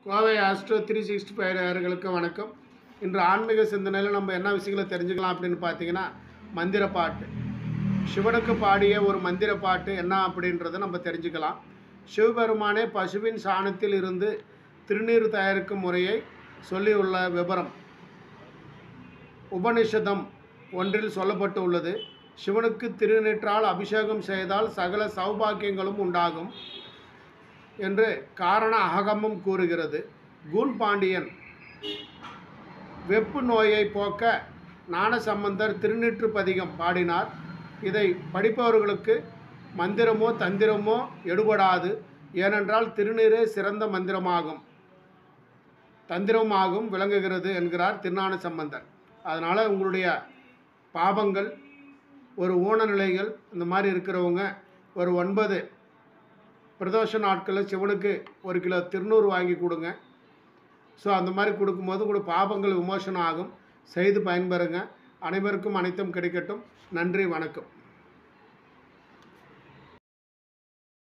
Kovai Astro three sixty five நேயர்களுக்கு வணக்கம் இன்று ஆன்மீக சிந்தனையில் நம்ம என்ன விஷயங்களை தெரிஞ்சுக்கலாம் அப்படின்னு பார்த்தீங்கன்னா மந்திர பாட்டு சிவனுக்கு பாடிய ஒரு மந்திர பாட்டு என்ன அப்படின்றத நம்ம தெரிஞ்சுக்கலாம் சிவபெருமானே பசுவின் சாணத்தில் இருந்து திருநீர் தயாரிக்கும் முறையை சொல்லியுள்ள விபரம் உபனிஷதம் ஒன்றில் சொல்லப்பட்டு உள்ளது சிவனுக்கு திருநீற்றால் அபிஷேகம் செய்தால் சகல சௌபாக்கியங்களும் உண்டாகும் என்று காரண அகமும் கூறுகிறது கூன் பாண்டியன் வெப்பு நோயை போக்க ஞானசம்பந்தர் திருநீற்று பதிகம் பாடினார் இதை படிப்பவர்களுக்கு மந்திரமோ தந்திரமோ எடுபடாது ஏனென்றால் திருநீரே சிறந்த மந்திரமாகும் தந்திரமாகும் விளங்குகிறது என்கிறார் திருஞான சம்பந்தர் அதனால் உங்களுடைய பாபங்கள் ஒரு ஊனநிலைகள் இந்த மாதிரி இருக்கிறவங்க ஒரு ஒன்பது பிரதோஷ நாட்களில் சிவனுக்கு ஒரு கிலோ திருநூறு வாங்கி கொடுங்க ஸோ அந்த மாதிரி கொடுக்கும்போது உங்களுக்கு பாபங்கள் விமோசனம் ஆகும் செய்து பயன்பெறுங்க அனைவருக்கும் அனைத்தும் கிடைக்கட்டும் நன்றி வணக்கம்